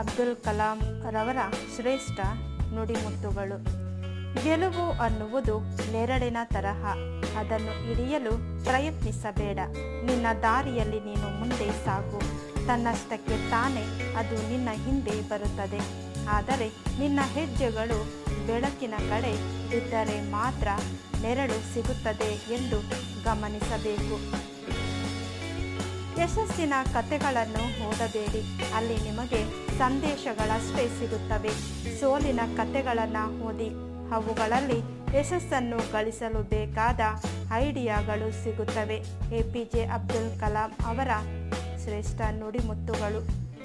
ಅಬ್ದುಲ್ ಕಲಾಂ ರವರ ಶ್ರೇಷ್ಠ ನುಡಿಮುತ್ತುಗಳು ಗೆಲುವು ಅನ್ನುವುದು ನೆರಳಿನ ತರಹ ಅದನ್ನು ಹಿಡಿಯಲು ಪ್ರಯತ್ನಿಸಬೇಡ ನಿನ್ನ ದಾರಿಯಲ್ಲಿ ನೀನು ಮುಂದೆ ಸಾಗು ತನ್ನಷ್ಟಕ್ಕೆ ತಾನೇ ಅದು ನಿನ್ನ ಹಿಂದೆ ಬರುತ್ತದೆ ಆದರೆ ನಿನ್ನ ಹೆಜ್ಜೆಗಳು ಬೆಳಕಿನ ಕಡೆ ಬಿದ್ದರೆ ಮಾತ್ರ ನೆರಳು ಸಿಗುತ್ತದೆ ಎಂದು ಗಮನಿಸಬೇಕು ಯಶಸ್ಸಿನ ಕಥೆಗಳನ್ನು ಓದಬೇಡಿ ಅಲ್ಲಿ ನಿಮಗೆ ಸಂದೇಶಗಳಷ್ಟೇ ಸಿಗುತ್ತವೆ ಸೋಲಿನ ಕಥೆಗಳನ್ನು ಓದಿ ಅವುಗಳಲ್ಲಿ ಯಶಸ್ಸನ್ನು ಗಳಿಸಲು ಬೇಕಾದ ಐಡಿಯಾಗಳು ಸಿಗುತ್ತವೆ A P J Abdul Kalam ಅವರ ಶ್ರೇಷ್ಠ ನುಡಿಮುತ್ತುಗಳು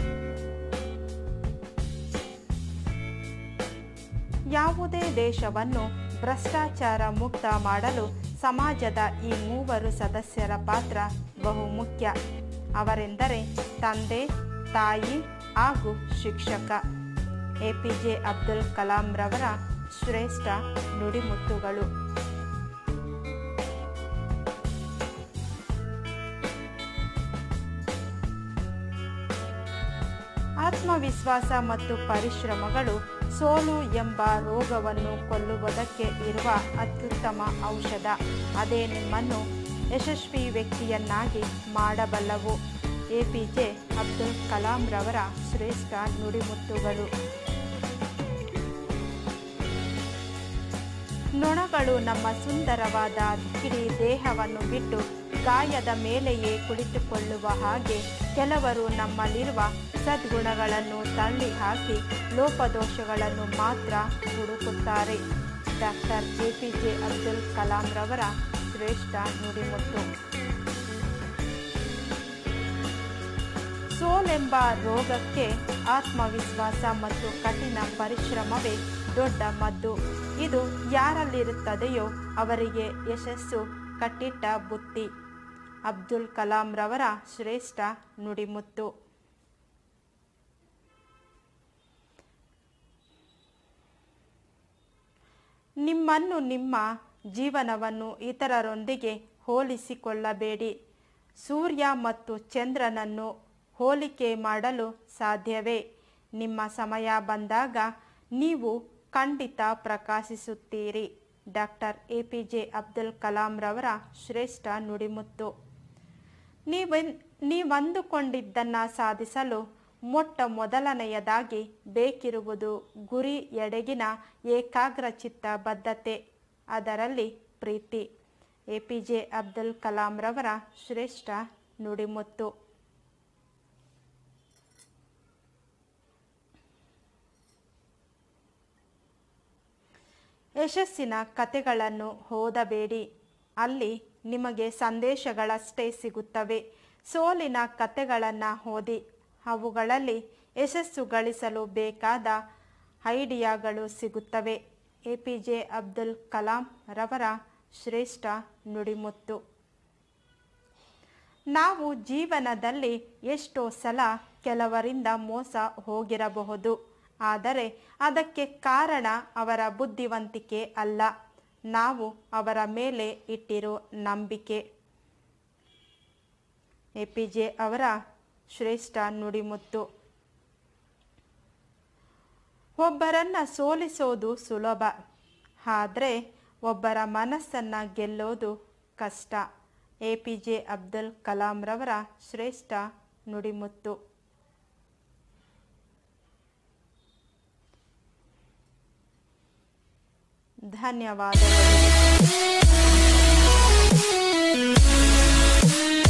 ಯಾವುದೇ ದೇಶವನ್ನು ಭ್ರಷ್ಟಾಚಾರ ಮುಕ್ತ ಮಾಡಲು ಸಮಾಜದ ಈ ಮೂವರು ಸದಸ್ಯರ ಪಾತ್ರ ಬಹುಮುಖ್ಯ ಅವರೆಂದರೆ ತಂದೆ ತಾಯಿ ಹಾಗೂ ಶಿಕ್ಷಕ A P J Abdul Kalam ರವರ ಶ್ರೇಷ್ಠ ನುಡಿಮುತ್ತುಗಳು ಆತ್ಮವಿಶ್ವಾಸ ಮತ್ತು ಪರಿಶ್ರಮಗಳು ಸೋಲು ಎಂಬ ರೋಗವನ್ನು ಕೊಲ್ಲುವುದಕ್ಕೆ ಇರುವ ಅತ್ಯುತ್ತಮ ಔಷಧ ಅದೇ ನಿಮ್ಮನ್ನು ಯಶಸ್ವಿ ವ್ಯಕ್ತಿಯನ್ನಾಗಿ ಮಾಡಬಲ್ಲವು A P J Abdul Kalam ರವರ ಶ್ರೇಷ್ಠ ನುಡಿಮುತ್ತುಗಳು ನೊಣಗಳು ನಮ್ಮ ಸುಂದರವಾದ ಕಿಡಿ ದೇಹವನ್ನು ಬಿಟ್ಟು ಗಾಯದ ಮೇಲೆಯೇ ಕುಳಿತುಕೊಳ್ಳುವ ಹಾಗೆ ಕೆಲವರು ನಮ್ಮಲ್ಲಿರುವ ಸದ್ಗುಣಗಳನ್ನು ತಳ್ಳಿ ಹಾಕಿ ಲೋಪದೋಷಗಳನ್ನು ಮಾತ್ರ ಹುಡುಕುತ್ತಾರೆ doctor A P J Abdul Kalam ರವರ ಶ್ರೇಷ್ಠ ನುಡಿಮುತ್ತು ಸೋಲೆಂಬ ರೋಗಕ್ಕೆ ಆತ್ಮವಿಶ್ವಾಸ ಮತ್ತು ಕಠಿಣ ಪರಿಶ್ರಮವೇ ದೊಡ್ಡ ಮದ್ದು ಇದು ಯಾರಲ್ಲಿರುತ್ತದೆಯೋ ಅವರಿಗೆ ಯಶಸ್ಸು ಕಟ್ಟಿಟ್ಟ ಬುತ್ತಿ ಅಬ್ದುಲ್ ಕಲಾಂ ರವರ ಶ್ರೇಷ್ಠ ನುಡಿಮುತ್ತು ನಿಮ್ಮನ್ನು ನಿಮ್ಮ ಜೀವನವನ್ನು ಇತರರೊಂದಿಗೆ ಹೋಲಿಸಿಕೊಳ್ಳಬೇಡಿ ಸೂರ್ಯ ಮತ್ತು ಚಂದ್ರನನ್ನು ಹೋಲಿಕೆ ಮಾಡಲು ಸಾಧ್ಯವೇ ನಿಮ್ಮ ಸಮಯ ಬಂದಾಗ ನೀವು ಖಂಡಿತ ಪ್ರಕಾಶಿಸುತ್ತೀರಿ doctor A P J Abdul Kalam ರವರ ಶ್ರೇಷ್ಠ ನುಡಿಮುತ್ತು ನೀವೆನ್ ನೀವಂದುಕೊಂಡಿದ್ದನ್ನು ಸಾಧಿಸಲು ಮೊಟ್ಟ ಮೊದಲನೆಯದಾಗಿ ಬೇಕಿರುವುದು ಗುರಿ ಎಡೆಗಿನ ಏಕಾಗ್ರಚಿತ್ತ ಬದ್ಧತೆ ಅದರಲ್ಲಿ ಪ್ರೀತಿ A P J Abdul Kalam ರವರ ಶ್ರೇಷ್ಠ ನುಡಿಮುತ್ತು ಯಶಸ್ಸಿನ ಕಥೆಗಳನ್ನು ಓದಬೇಡಿ ಅಲ್ಲಿ ನಿಮಗೆ ಸಂದೇಶಗಳಷ್ಟೇ ಸಿಗುತ್ತವೆ ಸೋಲಿನ ಕಥೆಗಳನ್ನು ಓದಿ ಅವುಗಳಲ್ಲಿ ಯಶಸ್ಸು ಗಳಿಸಲು ಬೇಕಾದ ಐಡಿಯಾಗಳು ಸಿಗುತ್ತವೆ A P J Abdul Kalam ರವರ ಶ್ರೇಷ್ಠ ನುಡಿಮುತ್ತು ನಾವು ಜೀವನದಲ್ಲಿ ಎಷ್ಟೋ ಸಲ ಕೆಲವರಿಂದ ಮೋಸ ಹೋಗಿರಬಹುದು ಆದರೆ ಅದಕ್ಕೆ ಕಾರಣ ಅವರ ಬುದ್ಧಿವಂತಿಕೆ ಅಲ್ಲ ನಾವು ಅವರ ಮೇಲೆ ಇಟ್ಟಿರೋ ನಂಬಿಕೆ ಎ ಪಿ ಜೆ ಅವರ ಶ್ರೇಷ್ಠ ನುಡಿಮುತ್ತು ಒಬ್ಬರನ್ನು ಸೋಲಿಸೋದು ಸುಲಭ ಆದರೆ ಒಬ್ಬರ ಮನಸ್ಸನ್ನು ಗೆಲ್ಲೋದು ಕಷ್ಟ A P J Abdul Kalam ರವರ ಶ್ರೇಷ್ಠ ನುಡಿಮುತ್ತು ಧನ್ಯವಾದಗಳು